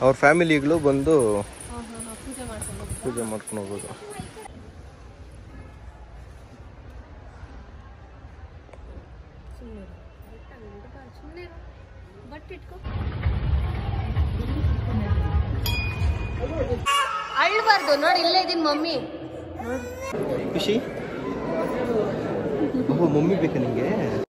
ಅವ್ರ ಫ್ಯಾಮಿಲಿಗಳು ಬಂದು ಹಾಂ ಹಾಂ ಹಾಂ ಪೂಜೆ ಮಾಡ್ಕೊಂಡು ಹೋಗ್ತಾರೆ ಪೂಜೆ ಮಾಡ್ಕೊಂಡು ಹೋಗೋದು ಸುಮ್ಮನೆ ಸುಮ್ಮನೆ ಬಟ್ ಇಟ್ಕೋ ಅಳ್ಬಾರ್ದು ನೋಡಿ ಇಲ್ಲೇ ಇದೀನಿ ಮಮ್ಮಿ ಖುಷಿ ಓಹೋ ಮಮ್ಮಿ ಬೇಕಾ ನಿಂಗೆ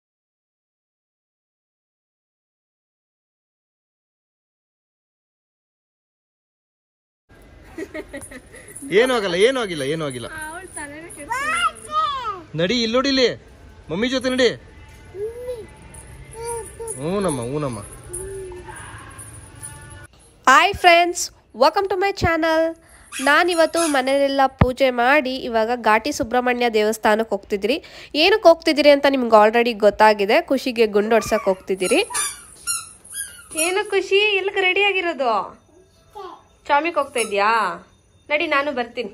ಏನೂ ಆಗಲ್ಲ ಏನೂ ಆಗಿಲ್ಲ ಏನೂ ಆಗಿಲ್ಲ ಅವಳು ತಲೆನೇ ನಡಿ ಇಲ್ಲಿ ನೋಡಿ ಇಲ್ಲಿ ಮಮ್ಮಿ ಜೊತೆ ನಡಿ ಹ್ಞೂನಮ್ಮ ಹ್ಞೂನಮ್ಮ hi friends welcome to my channel ನಾನಿವತ್ತು ಮನೆಯಲ್ಲೆಲ್ಲ ಪೂಜೆ ಮಾಡಿ ಇವಾಗ ಘಾಟಿ ಸುಬ್ರಹ್ಮಣ್ಯ ದೇವಸ್ಥಾನಕ್ಕೆ ಹೋಗ್ತಿದ್ದೀರಿ ಏನಕ್ಕೆ ಹೋಗ್ತಿದ್ದೀರಿ ಅಂತ ನಿಮ್ಗೆ ಆಲ್ರೆಡಿ ಗೊತ್ತಾಗಿದೆ ಖುಷಿಗೆ ಗುಂಡೊಡ್ಸಕ್ಕೆ ಹೋಗ್ತಿದ್ದೀರಿ ಏನು ಖುಷಿ ಎಲ್ಲಿಗೆ ರೆಡಿ ಆಗಿರೋದು ಚಾಮಿಗೆ ಹೋಗ್ತಾ ಇದೆಯಾ ನಡಿ ನಾನು ಬರ್ತೀನಿ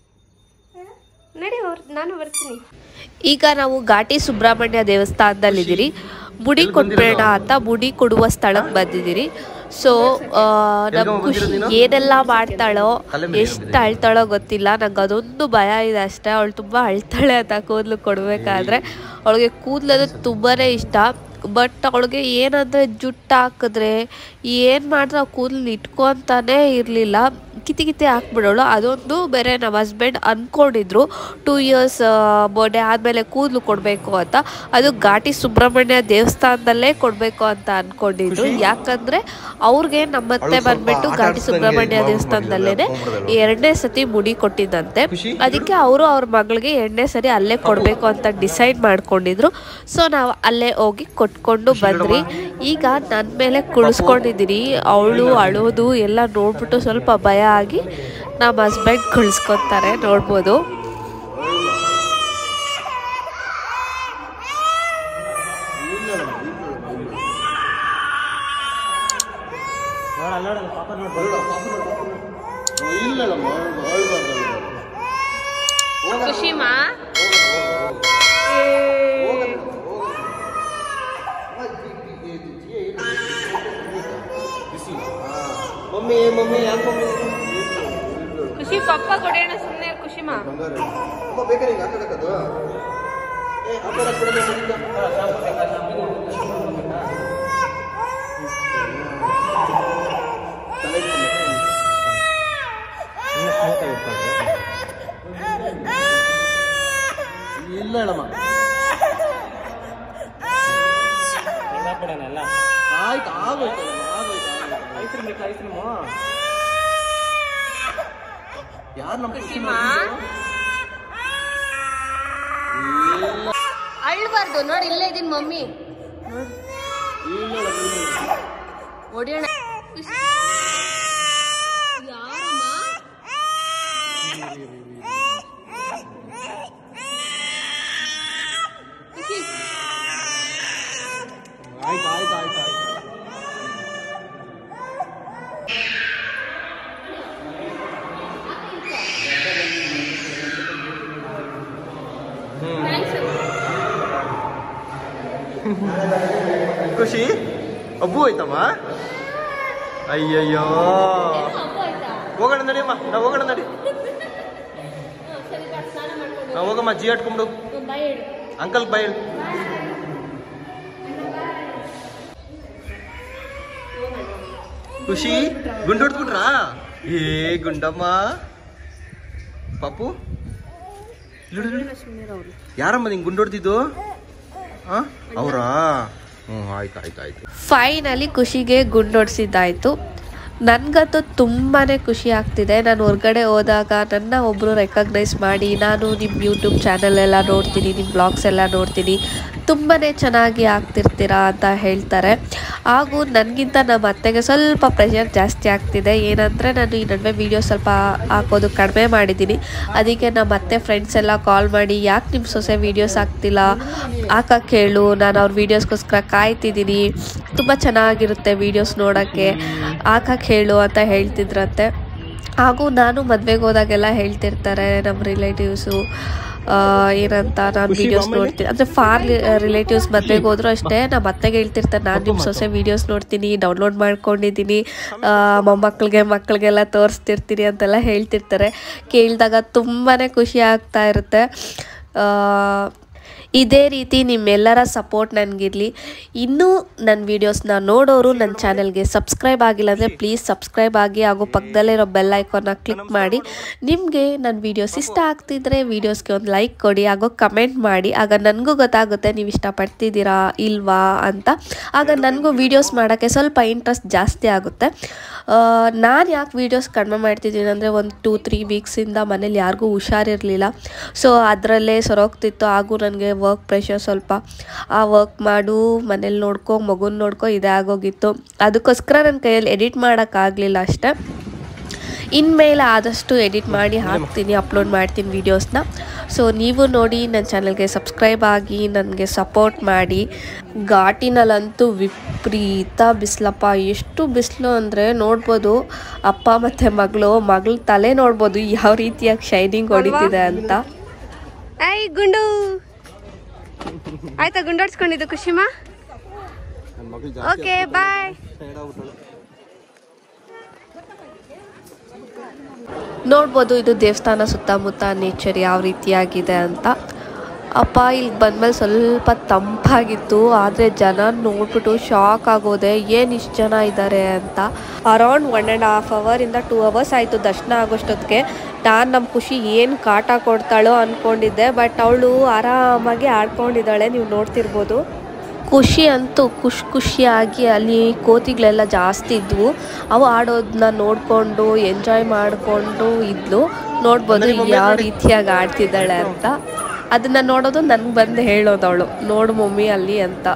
ನಡಿ ಅವ್ರ್- ನಾನು ಬರ್ತೀನಿ ಈಗ ನಾವು ಘಾಟಿ ಸುಬ್ರಹ್ಮಣ್ಯ ದೇವಸ್ಥಾನದಲ್ಲಿದ್ದೀರಿ ಮುಡಿ ಕೊಟ್ಬೇಡ ಅಂತ ಮುಡಿ ಕೊಡುವ ಸ್ಥಳಕ್ಕೆ ಬಂದಿದ್ದೀರಿ ಸೊ ನಮ್ಮ ಖುಷಿ ಏನೆಲ್ಲ ಮಾಡ್ತಾಳೋ ಎಷ್ಟು ಅಳ್ತಾಳೋ ಗೊತ್ತಿಲ್ಲ ನಂಗೆ ಅದೊಂದು ಭಯ ಇದೆ ಅಷ್ಟೇ ಅವಳು ತುಂಬ ಅಳ್ತಾಳೆ ಅಂತ ಕೂದಲು ಕೊಡಬೇಕಾದ್ರೆ ಅವಳಿಗೆ ಕೂದಲದು ತುಂಬಾ ಇಷ್ಟ ಬಟ್ ಅವಳಿಗೆ ಏನಂದರೆ ಜುಟ್ಟು ಹಾಕಿದ್ರೆ ಏನು ಮಾಡಿದ್ರೆ ಆ ಕೂದಲು ಇಟ್ಕೊತಾನೇ ಇರಲಿಲ್ಲ ಕಿತಿ ಕಿತಿ ಹಾಕ್ಬಿಡೋಳು ಅದೊಂದು ಬೇರೆ ನಮ್ಮ ಹಸ್ಬೆಂಡ್ ಅಂದ್ಕೊಂಡಿದ್ರು ಟೂ ಇಯರ್ಸ್ ಬರ್ಡೇ ಆದಮೇಲೆ ಕೂದಲು ಕೊಡಬೇಕು ಅಂತ ಅದು ಘಾಟಿ ಸುಬ್ರಹ್ಮಣ್ಯ ದೇವಸ್ಥಾನದಲ್ಲೇ ಕೊಡಬೇಕು ಅಂತ ಅಂದ್ಕೊಂಡಿದ್ರು ಯಾಕಂದರೆ ಅವ್ರಿಗೆ ನಮ್ಮತ್ತೆ ಬಂದ್ಬಿಟ್ಟು ಘಾಟಿ ಸುಬ್ರಹ್ಮಣ್ಯ ದೇವಸ್ಥಾನದಲ್ಲೇ ಎರಡನೇ ಸತಿ ಮುಡಿ ಕೊಟ್ಟಿದ್ದಂತೆ ಅದಕ್ಕೆ ಅವರು ಅವ್ರ ಮಗಳಿಗೆ ಎರಡನೇ ಸರಿ ಅಲ್ಲೇ ಕೊಡಬೇಕು ಅಂತ ಡಿಸೈಡ್ ಮಾಡ್ಕೊಂಡಿದ್ರು ಸೊ ನಾವು ಅಲ್ಲೇ ಹೋಗಿ ಕೊಟ್ಕೊಂಡು ಬಂದ್ರಿ ಈಗ ನನ್ನ ಮೇಲೆ ಕುಳಿಸ್ಕೊಂಡಿದ್ದೀನಿ ಅವಳು ಅಳೋದು ಎಲ್ಲ ನೋಡ್ಬಿಟ್ಟು ಸ್ವಲ್ಪ ಭಯ ಆಗಿ ನಮ್ಮ ಹಸ್ಬೆಂಡ್ ಕುಳಿಸ್ಕೊತಾರೆ ನೋಡ್ಬೋದು ಖುಷಿಮಾ ಮಮ್ಮಿ ಮಮ್ಮಿ ಯಾಕೆ ಮಮ್ಮಿ ಖುಷಿ ಪಪ್ಪ ಕೊಡೋಣ ಸುಮ್ಮನೆ ಖುಷಿಮಾ ಬಂಗಾರ ಅಮ್ಮ ಬೇಕಾ ನಿಂಗೆ ಆಟ ಆಡಕ್ಕದು ಏ ಆಟ ಆಡಕ್ ಬಿಡಲ್ಲ ಮನೆಯಿಂದ. ತಲೆ ಇಟ್ಕೊಂಡ್ಬಿಟ್ರೆ? ಸುಮ್ನೆ smooth ಆಗಿ ಇಟ್ಕೊಂಡ್ರೆ? ಇಲ್ಲ ಹೇಳಮ್ಮ ಆಯ್ತು ಆಗೋಯ್ತು ಆಗೋಯ್ತು ಐಸ್ ಕ್ರೀಮ್ ಬೇಕಾ ಐಸ್ ಕ್ರೀಮು ಯಾರು ನಮ್ಮ ಖುಷಿ ಅಳ್ಬಾರ್ದು ನೋಡಿ ಇಲ್ಲೇ ಇದೀನಿ ಮಮ್ಮಿ ಹೊಡಿಯೋಣ ಯಾರಮ್ಮ ಖುಷಿ ಆಯ್ತು ಆಯ್ತು ಆಯ್ತು ಆಯ್ತು ಖುಷಿ ಅಬ್ಬು ಆಯ್ತಮ್ಮ ಅಯ್ಯಯ್ಯೋ ಹೋಗೋಣ ನಡಿಯಮ್ಮ ನಾವು ಹೋಗೋಣ ನಡಿ ನಾವು ಹೋಗಮ್ಮ ಜಿ ಆಟ್ಕೊಂಬಿಡು ಬಾಯ್ ಹೇಳು ಅಂಕಲ್ ಬೈ ಹೇಳು. ಖುಷಿ ಗುಂಡು ಹೊಡ್ದ್ಬಿಟ್ರಾ ಏ ಗುಂಡಮ್ಮ ಪಾಪು ಇಲ್ಲ್ ನೋಡು, ನೋಡು. ಯಾರಮ್ಮ ನಿಂಗೆ ಗುಂಡು ಹೊಡ್ದಿದ್ದು ಹಾ ಅವರಾ ಹ್ಞೂ ಆಯ್ತು ಆಯ್ತು ಆಯ್ತು ಫೈನಲಿ ಖುಷಿಗೆ ಗುಂಡೊಡ್ಸಿದ್ದಾಯಿತು ನನಗಂತೂ ತುಂಬಾ ಖುಷಿ ಆಗ್ತಿದೆ ನಾನು ಹೊರಗಡೆ ಹೋದಾಗ ನನ್ನ ಒಬ್ಬರು ರೆಕಗ್ನೈಸ್ ಮಾಡಿ ನಾನು ನಿಮ್ಮ ಯೂಟ್ಯೂಬ್ ಚಾನಲ್ ಎಲ್ಲ ನೋಡ್ತೀನಿ ನಿಮ್ಮ ಬ್ಲಾಗ್ಸ್ ಎಲ್ಲ ನೋಡ್ತೀನಿ ತುಂಬಾ ಚೆನ್ನಾಗಿ ಆಗ್ತಿರ್ತೀರಾ ಅಂತ ಹೇಳ್ತಾರೆ ಹಾಗೂ ನನಗಿಂತ ನಮ್ಮ ಅತ್ತೆಗೆ ಸ್ವಲ್ಪ ಪ್ರೆಷರ್ ಜಾಸ್ತಿ ಆಗ್ತಿದೆ ಏನಂದರೆ ನಾನು ಈ ನಡುವೆ ವೀಡಿಯೋ ಸ್ವಲ್ಪ ಹಾಕೋದು ಕಡಿಮೆ ಮಾಡಿದ್ದೀನಿ ಅದಕ್ಕೆ ನಮ್ಮ ಅತ್ತೆ ಫ್ರೆಂಡ್ಸ್ ಎಲ್ಲ ಕಾಲ್ ಮಾಡಿ ಯಾಕೆ ನಿಮ್ಮ ಸೊಸೆ ವೀಡಿಯೋಸ್ ಹಾಕ್ತಿಲ್ಲ ಹಾಕಕ್ಕೆ ಹೇಳು ನಾನು ಅವ್ರ ವೀಡಿಯೋಸ್ಗೋಸ್ಕರ ಕಾಯ್ತಿದ್ದೀನಿ ತುಂಬ ಚೆನ್ನಾಗಿರುತ್ತೆ ವೀಡಿಯೋಸ್ ನೋಡೋಕ್ಕೆ ಹಾಕಕ್ಕೆ ಹೇಳು ಅಂತ ಹೇಳ್ತಿದ್ರಂತೆ ಹಾಗೂ ನಾನು ಮದುವೆಗೆ ಹೋದಾಗೆಲ್ಲ ಹೇಳ್ತಿರ್ತಾರೆ ನಮ್ಮ ರಿಲೇಟಿವ್ಸು ಆ, ಏನಂತ ನಾನು ವಿಡಿಯೋಸ್ ನೋಡ್ತೀನಿ ಅಂದರೆ ಫಾರ್ ರಿಲೇಟಿವ್ಸ್ ಮದ್ವೆಗೆ ಹೋದ್ರು ಅಷ್ಟೇ ನಮ್ಮ ಅತ್ತೆಗೆ ಹೇಳ್ತಿರ್ತಾರೆ ನಾನು ನಿಮ್ಮ ಸೊಸೆ ವಿಡಿಯೋಸ್ ನೋಡ್ತೀನಿ ಡೌನ್ಲೋಡ್ ಮಾಡ್ಕೊಂಡಿದ್ದೀನಿ ಆ, ಮೊಮ್ಮಕ್ಳಿಗೆ ಮಕ್ಳಿಗೆಲ್ಲ ತೋರಿಸ್ತಿರ್ತೀನಿ ಅಂತೆಲ್ಲ ಹೇಳ್ತಿರ್ತಾರೆ ಕೇಳಿದಾಗ ತುಂಬಾ ಖುಷಿ ಆಗ್ತಾ ಇರುತ್ತೆ ಆ, ಇದೇ ರೀತಿ ನಿಮ್ಮೆಲ್ಲರ ಸಪೋರ್ಟ್ ನನಗಿರಲಿ ಇನ್ನೂ ನನ್ನ ವೀಡಿಯೋಸ್ನ ನೋಡೋರು ನನ್ನ ಚಾನೆಲ್ಗೆ ಸಬ್ಸ್ಕ್ರೈಬ್ ಆಗಿಲ್ಲ ಅಂದರೆ ಪ್ಲೀಸ್ ಸಬ್ಸ್ಕ್ರೈಬ್ ಆಗಿ ಹಾಗೂ ಪಕ್ಕದಲ್ಲೇ ಇರೋ ಬೆಲ್ ಐಕಾನ್ನ ಕ್ಲಿಕ್ ಮಾಡಿ ನಿಮಗೆ ನನ್ನ ವೀಡಿಯೋಸ್ ಇಷ್ಟ ಆಗ್ತಿದ್ರೆ ವೀಡಿಯೋಸ್ಗೆ ಒಂದು ಲೈಕ್ ಕೊಡಿ ಹಾಗೂ ಕಮೆಂಟ್ ಮಾಡಿ ಆಗ ನನಗೂ ಗೊತ್ತಾಗುತ್ತೆ ನೀವು ಇಷ್ಟಪಡ್ತಿದ್ದೀರಾ ಇಲ್ವಾ ಅಂತ ಆಗ ನನಗೂ ವೀಡಿಯೋಸ್ ಮಾಡೋಕ್ಕೆ ಸ್ವಲ್ಪ ಇಂಟ್ರೆಸ್ಟ್ ಜಾಸ್ತಿ ಆಗುತ್ತೆ ನಾನು ಯಾಕೆ ವೀಡಿಯೋಸ್ ಕಡಿಮೆ ಮಾಡ್ತಿದ್ದೀನಿ ಅಂದರೆ ಒಂದು ಟೂ ತ್ರೀ ವೀಕ್ಸಿಂದ ಮನೇಲಿ ಯಾರಿಗೂ ಹುಷಾರಿರಲಿಲ್ಲ ಸೊ ಅದರಲ್ಲೇ ಸೊರೋಗ್ತಿತ್ತು ಹಾಗೂ ನನಗೆ ವರ್ಕ್ ಪ್ರೆಷರ್ ಸ್ವಲ್ಪ ಆ ವರ್ಕ್ ಮಾಡು ಮನೇಲಿ ನೋಡ್ಕೊ ಮಗುನ ನೋಡ್ಕೊ ಇದೇ ಆಗೋಗಿತ್ತು ಅದಕ್ಕೋಸ್ಕರ ನನ್ನ ಕೈಯಲ್ಲಿ ಎಡಿಟ್ ಮಾಡೋಕ್ಕಾಗಲಿಲ್ಲ ಅಷ್ಟೇ ಇನ್ಮೇಲೆ ಆದಷ್ಟು ಎಡಿಟ್ ಮಾಡಿ ಹಾಕ್ತೀನಿ ಅಪ್ಲೋಡ್ ಮಾಡ್ತೀನಿ ವೀಡಿಯೋಸ್ನ ಸೊ ನೀವು ನೋಡಿ ನನ್ನ ಚಾನಲ್ಗೆ ಸಬ್ಸ್ಕ್ರೈಬ್ ಆಗಿ ನನಗೆ ಸಪೋರ್ಟ್ ಮಾಡಿ ಘಾಟಿನಲ್ಲಂತೂ ವಿಪರೀತ ಬಿಸಿಲಪ್ಪ ಎಷ್ಟು ಬಿಸಿಲು ಅಂದರೆ ನೋಡ್ಬೋದು ಅಪ್ಪ ಮತ್ತು ಮಗಳು ಮಗಳ ತಲೆ ನೋಡ್ಬೋದು ಯಾವ ರೀತಿಯಾಗಿ ಶೈನಿಂಗ್ ಹೊಡಿತಿದೆ ಅಂತ ಐ ಗುಂಡು ಆಯ್ತಾ ಗುಂಡಾಡ್ಸ್ಕೊಂಡಿದ್ದು ಖುಷಿಮಾ ಓಕೆ ಬಾಯ್ ನೋಡ್ಬೋದು ಇದು ದೇವಸ್ಥಾನ ಸುತ್ತಮುತ್ತ ನೇಚರ್ ಯಾವ ರೀತಿಯಾಗಿದೆ ಅಂತ ಅಪ್ಪ ಇಲ್ಲಿ ಬಂದ್ಮೇಲೆ ಸ್ವಲ್ಪ ತಂಪಾಗಿತ್ತು ಆದರೆ ಜನ ನೋಡ್ಬಿಟ್ಟು ಶಾಕ್ ಆಗೋದೆ ಏನು ಇಷ್ಟು ಜನ ಇದ್ದಾರೆ ಅಂತ ಅರೌಂಡ್ ಒನ್ ಆ್ಯಂಡ್ ಹಾಫ್ ಅವರಿಂದ ಟೂ ಅವರ್ಸ್ ಆಯಿತು ದರ್ಶನ ಆಗೋಷ್ಟೊತ್ತಿಗೆ ನಾನು ನಮ್ಮ ಖುಷಿ ಏನು ಕಾಟ ಕೊಡ್ತಾಳೋ ಅಂದ್ಕೊಂಡಿದ್ದೆ ಬಟ್ ಅವಳು ಆರಾಮಾಗಿ ಆಡ್ಕೊಂಡಿದ್ದಾಳೆ ನೀವು ನೋಡ್ತಿರ್ಬೋದು ಖುಷಿ ಅಂತೂ ಖುಷಿ ಖುಷಿಯಾಗಿ ಅಲ್ಲಿ ಕೋತಿಗಳೆಲ್ಲ ಜಾಸ್ತಿ ಇದ್ವು ಅವು ಆಡೋದನ್ನ ನೋಡಿಕೊಂಡು ಎಂಜಾಯ್ ಮಾಡಿಕೊಂಡು ಇದ್ಲು ನೋಡ್ಬೋದು ಯಾವ ರೀತಿಯಾಗಿ ಆಡ್ತಿದ್ದಾಳೆ ಅಂತ ಅದನ್ನ ನೋಡೋದು ನನ್ಗೆ ಬಂದು ಹೇಳೋದು ಅವಳು ನೋಡು ಮಮ್ಮಿ ಅಲ್ಲಿ ಅಂತ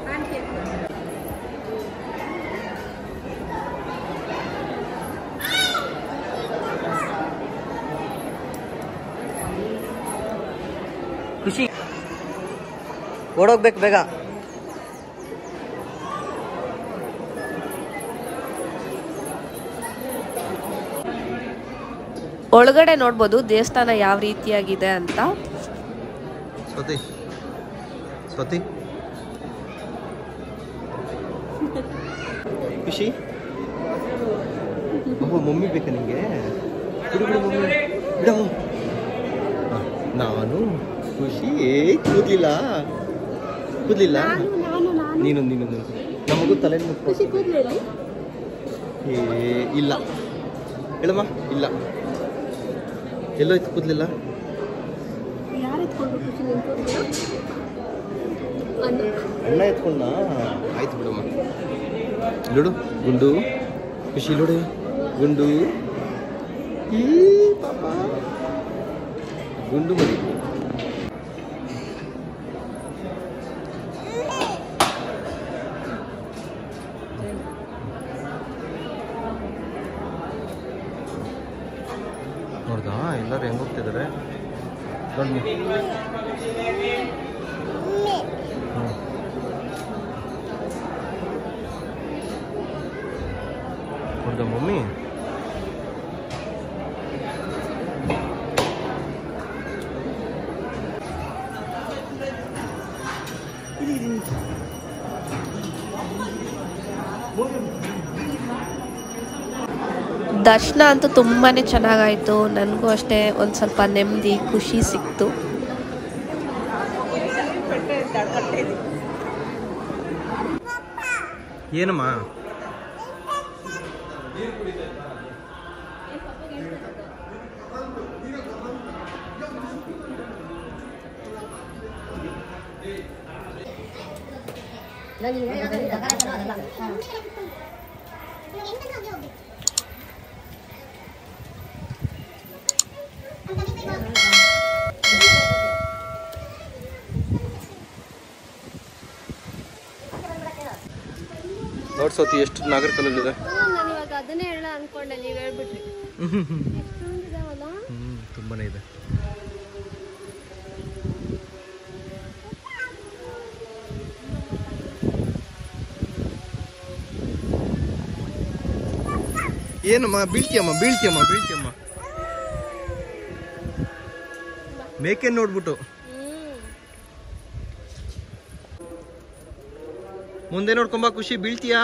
ಖುಷಿ ಓಡೋಗ್ಬೇಕು ಬೇಗ ಒಳಗಡೆ ನೋಡ್ಬೋದು ದೇವಸ್ಥಾನ ಯಾವ ರೀತಿಯಾಗಿದೆ ಅಂತ ಸ್ವತಿ ಸ್ವತಿ ಖುಷಿ ಓಹೋ ಮಮ್ಮಿ ಬೇಕಾ ನಿಂಗೆ ಬಿಡು ಬಿಡು ಮಮ್ಮಿ ಬಿಡು ಹ, ನಾನು ಖುಷಿ ಏ ಕೂದ್ಲಿಲ್ಲ ಕೂದ್ಲಿಲ್ಲ ನೀನು ನೀನು ನೀನು ನಮಗೂ ತಲೆ ಮುಟ್ಕೊ ಏ ಇಲ್ಲ ಹೇಳಮ್ಮ ಇಲ್ಲ ಎಲ್ಲೋಯ್ತು ಕೂದ್ಲಿಲ್ಲ ಅಣ್ಣ ಎತ್ಕೊಂಡ ಆಯ್ತು ಬಿಡಮ್ಮ ನೋಡು ಗುಂಡು ಖುಷಿ ನೋಡು ಗುಂಡು ಈ ಪಾಪ ಗುಂಡು ಮರಿ ನೋಡ್ದಾ ಎಲ್ಲರೂ ಹೆಂಗ್ ಹೋಗ್ತಿದ್ದಾರೆ ನೋಡಿ ಹ್ಮ್. ನೋಡ್ದ ಮಮ್ಮಿ ದರ್ಶನ ಅಂತೂ ತುಂಬಾ ಚೆನ್ನಾಗಾಯಿತು ನನಗೂ ಅಷ್ಟೇ ಒಂದು ಸ್ವಲ್ಪ ನೆಮ್ಮದಿ ಖುಷಿ ಸಿಕ್ತು ಏನಮ್ಮ ನೋಡ್ ಸೌತಿ ಎಷ್ಟು ನಾಗರ ಕಲ್ಲಲ್ಲಿದೆ ನಾನು ಇವಾಗ ಅದನ್ನೇ ಹೇಳ ಅನ್ಕೊಂಡೆ ನೀವು ಹೇಳ್ಬಿಟ್ರಿ ಎಷ್ಟೊಂದಿದಾವಲ್ಲ ಹ್ಮ್ ತುಂಬಾನೇ ಇದೆ ಏನಮ್ಮ ಬೀಳ್ತೀಯಮ್ಮ ಬೀಳ್ತೀಯಮ್ಮ ಬೀಳ್ತೀಯಮ್ಮ ಮೇಕೆ ನೋಡ್ಬಿಟ್ಟು ಹ್ಮ್ ಮುಂದೆ ನೋಡ್ಕೊಂಬ ಖುಷಿ ಬೀಳ್ತೀಯಾ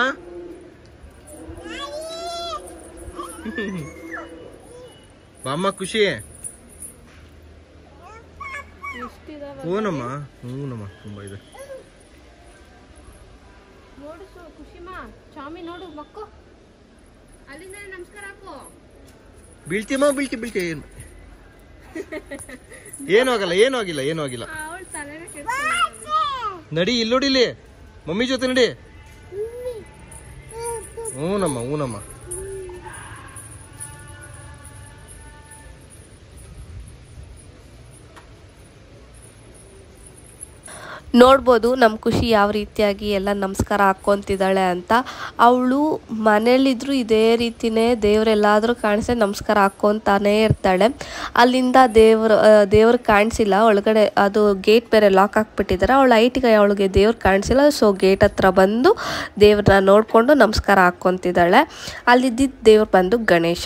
ಬಾಮ್ಮ ಖುಷಿ ಎಷ್ಟಿದಾವ ಹೂನಮ್ಮ ಹೂನಮ್ಮ ತುಂಬಾ ಇದೆ ನೋಡು ಸು ಖುಷಿಮಾ ಚಾಮಿ ನೋಡು ಮಕ್ಕೋ ಅಲ್ಲಿಂದ ನಮಸ್ಕಾರ ಹಾಕು ಬೀಳ್ತೀಯಮ್ಮ ಬೀಳ್ತಿ ಬೀಳ್ತಿ ಏನು ಏನೂ ಆಗಲ್ಲ ಏನೂ ಆಗಿಲ್ಲ ಏನೂ ಆಗಿಲ್ಲ ಅವಳು ತಲೆನ ಕೆಡ್ಸ್ಕೊಂಡ್ ನಡಿ ಇಲ್ಲಿ ನೋಡಿ ಇಲ್ಲಿ ಮಮ್ಮಿ ಜೊತೆ ನಡಿ ಹೂನಮ್ಮ ಹೂನಮ್ಮ ನೋಡ್ಬೋದು ನಮ್ಮ ಖುಷಿ ಯಾವ ರೀತಿಯಾಗಿ ಎಲ್ಲ ನಮಸ್ಕಾರ ಹಾಕ್ಕೊಂತಿದ್ದಾಳೆ ಅಂತ ಅವಳು ಮನೇಲಿದ್ರು ಇದೇ ರೀತಿನೇ ದೇವರೆಲ್ಲಾದರೂ ಕಾಣಿಸಿ ನಮಸ್ಕಾರ ಹಾಕ್ಕೊಂತಾನೇ ಇರ್ತಾಳೆ ಅಲ್ಲಿಂದ ದೇವ್ರ ದೇವ್ರು ಕಾಣಿಸಿಲ್ಲ ಒಳಗಡೆ ಅದು ಗೇಟ್ ಬೇರೆ ಲಾಕ್ ಹಾಕ್ಬಿಟ್ಟಿದ್ದಾರೆ ಅವಳ ಐಟಿಗೆ ಅವಳಿಗೆ ದೇವ್ರು ಕಾಣಿಸಿಲ್ಲ ಸೊ ಗೇಟ್ ಹತ್ರ ಬಂದು ದೇವ್ರನ್ನ ನೋಡಿಕೊಂಡು ನಮಸ್ಕಾರ ಹಾಕ್ಕೊಂತಿದ್ದಾಳೆ ಅಲ್ಲಿದ್ದಿದ್ದ ದೇವ್ರು ಬಂದು ಗಣೇಶ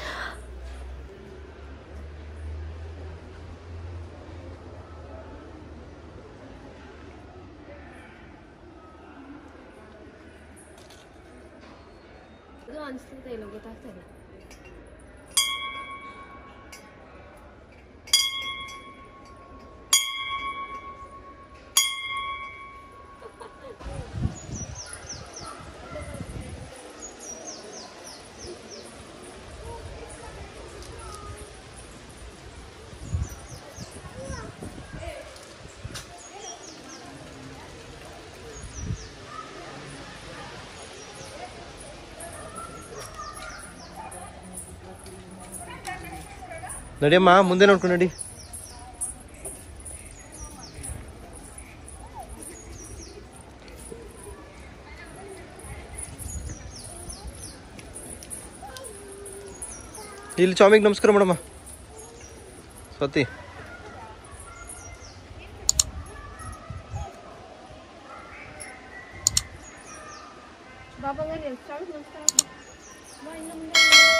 ಇದು ಅನ್ಸ್ತಿದೆ ಇಲ್ಲ ಗೊತ್ತಾಗ್ತಾ ಇಲ್ಲ ನಡಿಯಮ್ಮ ಮುಂದೆ ನೋಡ್ಕೊಂಡು ನಡಿ ಇಲ್ಲಿ ಸ್ವಾಮಿಗೆ ನಮಸ್ಕಾರ ಮಾಡಮ್ಮ ಸ್ವತಿ ಬಾಬಾ ಗಾರಿ ಚಾಮಿ ನಮಸ್ಕಾರ ಹಾಕು. ಬಾ ಇನ್ನು ಮುಂದೆ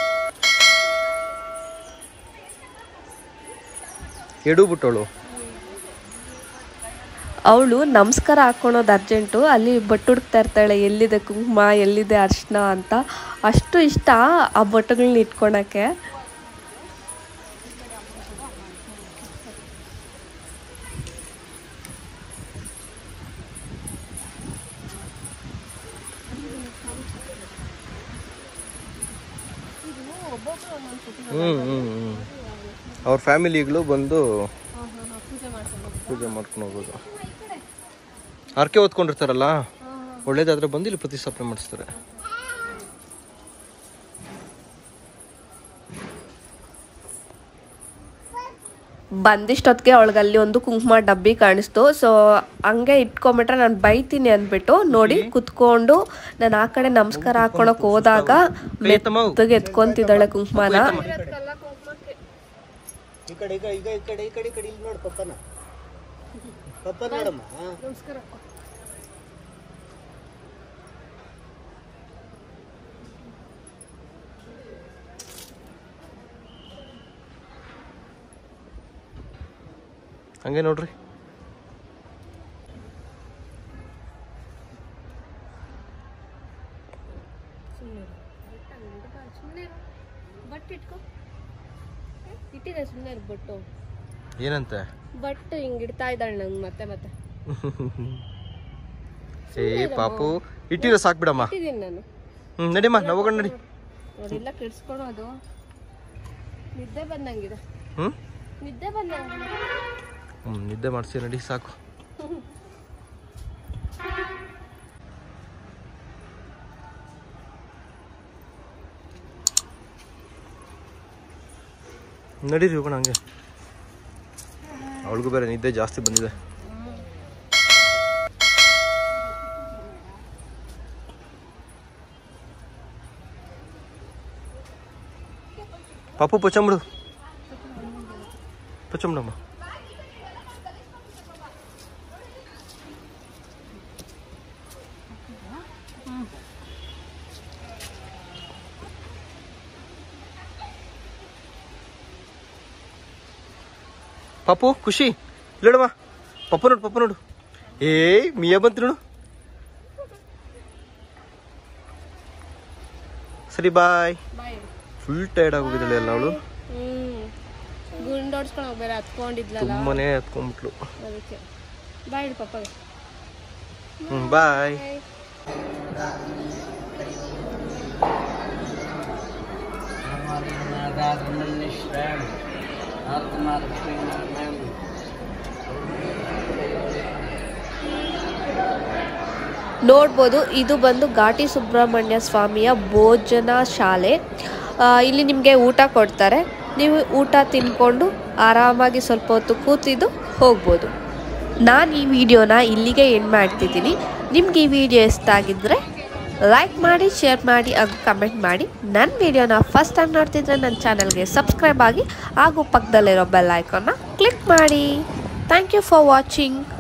ಎಡು ಬಿಟ್ಟವಳು ಅವಳು ನಮಸ್ಕಾರ ಹಾಕೊಳೋದು ಅರ್ಜೆಂಟು ಅಲ್ಲಿ ಬಟ್ಟು ಹುಡುಕ್ತಾ ಇರ್ತಾಳೆ ಎಲ್ಲಿದೆ ಕುಂಕುಮ ಎಲ್ಲಿದೆ ಅರ್ಶಿನ ಅಂತ ಅಷ್ಟು ಇಷ್ಟ ಆ ಬಟ್ಟುಗಳನ್ನ ಇಟ್ಕೊಳಕ್ಕೆ ಹ್ಮ್ ಹ್ಮ್ ಹ್ಮ್ ಅವ್ರ ಫ್ಯಾಮಿಲಿಗಳು ಬಂದು ಪೂಜೆ ಮಾಡ್ಕೊಂಡು ಪೂಜೆ ಮಾಡ್ಕೊಂಡು ಹೋಗೋದು ಹರಕೆ ಓದ್ಕೊಂಡಿರ್ತಾರಲ್ಲ ಒಳ್ಳೇದಾದ್ರೆ ಬಂದು ಇಲ್ಲಿ ಪ್ರತಿಷ್ಠಾಪನೆ ಮಾಡಿಸ್ತಾರೆ ಬಂದಿಷ್ಟೊತ್ತಿಗೆ ಅವಳಿಗೆ ಅಲ್ಲಿ ಒಂದು ಕುಂಕುಮ ಡಬ್ಬಿ ಕಾಣಿಸ್ತು ಸೊ ಹಂಗೆ ಇಟ್ಕೊಂಬಿಟ್ರೆ ನಾನು ಬೈತೀನಿ ಅಂದ್ಬಿಟ್ಟು ನೋಡಿ ಕುತ್ಕೊಂಡು ನಾನು ಆ ಕಡೆ ನಮಸ್ಕಾರ ಹಾಕೊಳಕ್ ಹೋದಾಗ ಮೆತ್ತಗೆ ಎತ್ಕೊಂತಿದ್ದಾಳೆ ಕುಂಕುಮನ ಇರತ್ತಲ್ಲ ಕುಂಕುಮಕ್ಕೆ ಈ ಕಡೆ ಈಗ ಈಗ ಈ ಕಡೆ ಈ ಕಡೆ ಈ ಕಡೆ ಇಲ್ಲಿ ನೋಡು ಪಪ್ಪನ ಪಪ್ಪ ನೋಡಮ್ಮ ನಮಸ್ಕಾರ ಹಾಕು. ಹಂಗೆ ನೋಡ್ರಿ ಸುಮ್ಮನೆ ಸುಮ್ಮನೆ ಬಟ್ ಇಟ್ಕೋ ಇಟ್ಟಿದೆ ಸುಮ್ಮನೆ ಬಟ್ಟು ಏನಂತೆ ಬಟ್ ಹಿಂಗ್ ಇಡ್ತಾ ಇದ್ದಾಳೆ ನಂಗೆ ಮತ್ತೆ ಮತ್ತೆ ಏ ಪಾಪು ಇಟ್ಟಿರೋ ಸಾಕ್ ಬಿಡಮ್ಮ ಇಟ್ಟಿದ್ದೀನಿ ನಾನು ಹ್ಮ್ ನಡಿಮ್ಮ ನಾವು ಹೋಗೋಣ ನಡಿ ನೋಡಿಲ್ಲ ಕೆಡ್ಸ್ಕೊಳೋದು ನಿದ್ದೆ ಬಂದಂಗಿದೆ ಹ್ಮ್ ನಿದ್ದೆ ಬಂದಂಗಿದೆ ಹ್ಮ್ ನಿದ್ದೆ ಮಾಡಿಸಿ ನಡಿ ಸಾಕು ನಡೀರಿ ಹೋಗೋಣ ಹಂಗೆ ಅವಳಿಗೂ ಬೇರೆ ನಿದ್ದೆ ಜಾಸ್ತಿ ಬಂದಿದೆ ಪಾಪು ಪಚ್ಚಂಬಿಡು ಪಚ್ಚಂಬಿಡಮ್ಮ ಪಾಪು ಖುಷಿ ಇಲ್ಲೋಡಮ್ಮ ಪಪ್ಪ ನೋಡು ಪಪ್ಪ ನೋಡು ಏಯ್ ಮಿಯಾ ಬಂತು ನೋಡು ಸರಿ ಬಾಯ್ ಬಾಯ್ ಫುಲ್ ಟೈರ್ಡ್ ಆಗೋಗಿದ್ದಾಳೆ ಅಲ್ಲ ಅವಳು ಹ್ಮ್ ಗುಂಡೋಡ್ಸ್ಕೊಂಡು ಹೋಗ್ಬೇರೆ ಹತ್ಕೊಂಡಿದ್ಲಲ್ಲ ತುಂಬಾನೇ ಹತ್ಕೊಂಡ್ಬಿಟ್ಲು ಅದಕ್ಕೆ ಬಾಯ್ ಇಡು ಪಪ್ಪಗೆ ಹ್ಮ್ ಬಾಯ್ ನೋಡ್ಬೋದು ಇದು ಬಂದು ಘಾಟಿ ಸುಬ್ರಹ್ಮಣ್ಯ ಸ್ವಾಮಿಯ ಭೋಜನ ಶಾಲೆ ಆ, ಇಲ್ಲಿ ನಿಮಗೆ ಊಟ ಕೊಡ್ತಾರೆ ನೀವು ಊಟ ತಿನ್ಕೊಂಡು ಆರಾಮಾಗಿ ಸ್ವಲ್ಪ ಹೊತ್ತು ಕೂತಿದ್ದು ಹೋಗ್ಬೋದು ನಾನು ಈ ವಿಡಿಯೋನ ಇಲ್ಲಿಗೆ ಎಂಡ್ ಮಾಡ್ತಿದ್ದೀನಿ ನಿಮ್ಗೆ ಈ ವಿಡಿಯೋ ಇಷ್ಟ ಆಗಿದ್ದರೆ ಲೈಕ್ ಮಾಡಿ ಶೇರ್ ಮಾಡಿ ಹಾಗೂ ಕಮೆಂಟ್ ಮಾಡಿ ನನ್ನ ವಿಡಿಯೋನ ಫಸ್ಟ್ ಟೈಮ್ ನೋಡ್ತಿದ್ರೆ ನನ್ನ ಚಾನಲ್ಗೆ ಸಬ್ಸ್ಕ್ರೈಬ್ ಆಗಿ ಹಾಗೂ ಪಕ್ಕದಲ್ಲಿರೋ ಬೆಲ್ ಐಕಾನ್ನ ಕ್ಲಿಕ್ ಮಾಡಿ ಥ್ಯಾಂಕ್ ಯು ಫಾರ್ ವಾಚಿಂಗ್